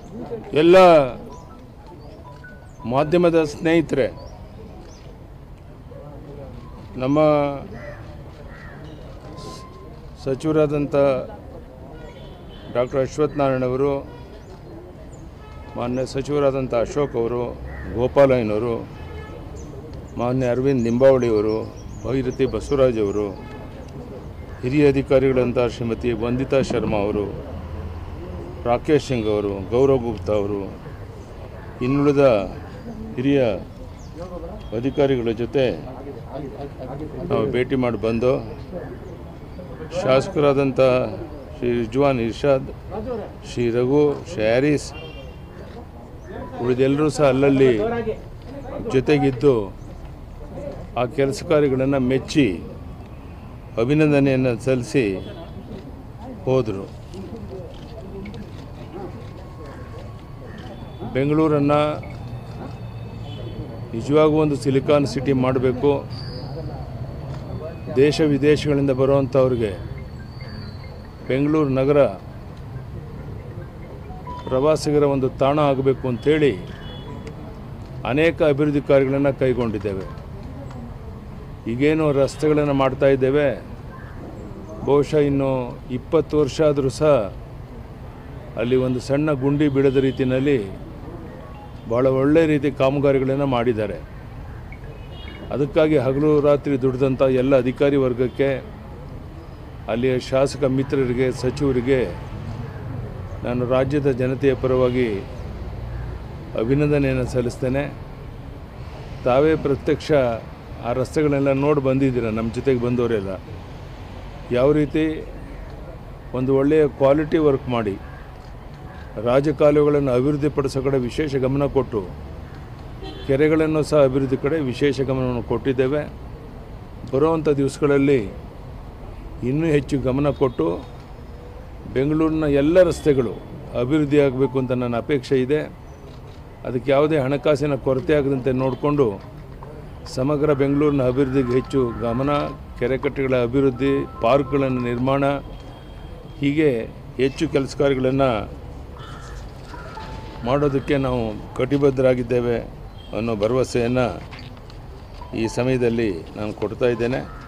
ಎಲ್ಲ ಮಾಧ್ಯಮದ ಸ್ನೇಹಿತರೆ ನಮ್ಮ ಸಚಿವರಾದಂಥ ಡಾಕ್ಟರ್ ಅಶ್ವಥ್ ನಾರಾಯಣ್ ಅವರು ಮಾನ್ಯ ಸಚಿವರಾದಂಥ ಅಶೋಕ್ ಅವರು ಗೋಪಾಲಯ್ಯನವರು ಮಾನ್ಯ ಅರವಿಂದ್ ನಿಂಬಾವಳಿಯವರು ಭೈರತಿ ಬಸವರಾಜ್ ಅವರು ಹಿರಿಯ ಅಧಿಕಾರಿಗಳಂಥ ಶ್ರೀಮತಿ ವಂದಿತಾ ಶರ್ಮಾ ಅವರು ರಾಕೇಶ್ ಸಿಂಗ್ ಅವರು ಗೌರವ್ ಗುಪ್ತಾ ಅವರು ಇನ್ನುಳಿದ ಹಿರಿಯ ಅಧಿಕಾರಿಗಳ ಜೊತೆ ನಾವು ಭೇಟಿ ಮಾಡಿ ಬಂದು ಶಾಸಕರಾದಂಥ ಶ್ರೀ ರಿಜ್ವಾನ್ ಇರ್ಷಾದ್ ಶ್ರೀ ರಘು ಶ್ರೀ ಹ್ಯಾರಿಸ್ ಉಳಿದೆಲ್ಲರೂ ಸಹ ಅಲ್ಲಲ್ಲಿ ಜೊತೆಗಿದ್ದು ಆ ಕೆಲಸ ಕಾರ್ಯಗಳನ್ನು ಮೆಚ್ಚಿ ಅಭಿನಂದನೆಯನ್ನು ಸಲ್ಲಿಸಿ ಹೋದರು ಬೆಂಗಳೂರನ್ನು ನಿಜವಾಗೂ ಒಂದು ಸಿಲಿಕಾನ್ ಸಿಟಿ ಮಾಡಬೇಕು ದೇಶ ವಿದೇಶಗಳಿಂದ ಬರುವಂಥವ್ರಿಗೆ ಬೆಂಗಳೂರು ನಗರ ಪ್ರವಾಸಿಗರ ಒಂದು ತಾಣ ಆಗಬೇಕು ಅಂಥೇಳಿ ಅನೇಕ ಅಭಿವೃದ್ಧಿ ಕಾರ್ಯಗಳನ್ನು ಕೈಗೊಂಡಿದ್ದೇವೆ ಈಗೇನು ರಸ್ತೆಗಳನ್ನು ಮಾಡ್ತಾ ಇದ್ದೇವೆ ಬಹುಶಃ ಇನ್ನು ಇಪ್ಪತ್ತು ವರ್ಷ ಆದರೂ ಸಹ ಅಲ್ಲಿ ಒಂದು ಸಣ್ಣ ಗುಂಡಿ ಬೀಳದ ರೀತಿಯಲ್ಲಿ ಭಾಳ ಒಳ್ಳೆಯ ರೀತಿ ಕಾಮಗಾರಿಗಳನ್ನು ಮಾಡಿದ್ದಾರೆ ಅದಕ್ಕಾಗಿ ಹಗಲು ರಾತ್ರಿ ದುಡಿದಂಥ ಎಲ್ಲ ಅಧಿಕಾರಿ ವರ್ಗಕ್ಕೆ ಅಲ್ಲಿಯ ಶಾಸಕ ಮಿತ್ರರಿಗೆ ಸಚಿವರಿಗೆ ನಾನು ರಾಜ್ಯದ ಜನತೆಯ ಪರವಾಗಿ ಅಭಿನಂದನೆಯನ್ನು ಸಲ್ಲಿಸ್ತೇನೆ ತಾವೇ ಪ್ರತ್ಯಕ್ಷ ಆ ರಸ್ತೆಗಳನ್ನೆಲ್ಲ ನೋಡಿ ಬಂದಿದ್ದೀರ ನಮ್ಮ ಜೊತೆಗೆ ಬಂದವರೆಲ್ಲ ಯಾವ ರೀತಿ ಒಂದು ಒಳ್ಳೆಯ ಕ್ವಾಲಿಟಿ ವರ್ಕ್ ಮಾಡಿ ರಾಜಕಾಲುವೆಗಳನ್ನು ಅಭಿವೃದ್ಧಿಪಡಿಸೋ ಕಡೆ ವಿಶೇಷ ಗಮನ ಕೊಟ್ಟು ಕೆರೆಗಳನ್ನು ಸಹ ಅಭಿವೃದ್ಧಿ ಕಡೆ ವಿಶೇಷ ಗಮನವನ್ನು ಕೊಟ್ಟಿದ್ದೇವೆ ಬರುವಂಥ ದಿವಸಗಳಲ್ಲಿ ಇನ್ನೂ ಹೆಚ್ಚು ಗಮನ ಕೊಟ್ಟು ಬೆಂಗಳೂರಿನ ಎಲ್ಲ ರಸ್ತೆಗಳು ಅಭಿವೃದ್ಧಿ ಆಗಬೇಕು ಅಂತ ನನ್ನ ಅಪೇಕ್ಷೆ ಇದೆ ಅದಕ್ಕೆ ಯಾವುದೇ ಹಣಕಾಸಿನ ಕೊರತೆ ಆಗದಂತೆ ನೋಡಿಕೊಂಡು ಸಮಗ್ರ ಬೆಂಗಳೂರಿನ ಅಭಿವೃದ್ಧಿಗೆ ಹೆಚ್ಚು ಗಮನ ಕೆರೆಕಟ್ಟೆಗಳ ಅಭಿವೃದ್ಧಿ ಪಾರ್ಕ್ಗಳನ್ನು ನಿರ್ಮಾಣ ಹೀಗೆ ಹೆಚ್ಚು ಕೆಲಸ ಕಾರ್ಯಗಳನ್ನು ಮಾಡೋದಕ್ಕೆ ನಾವು ಕಟಿಬದ್ಧರಾಗಿದ್ದೇವೆ ಅನ್ನೋ ಭರವಸೆಯನ್ನು ಈ ಸಮಯದಲ್ಲಿ ನಾನು ಕೊಡ್ತಾ ಇದ್ದೇನೆ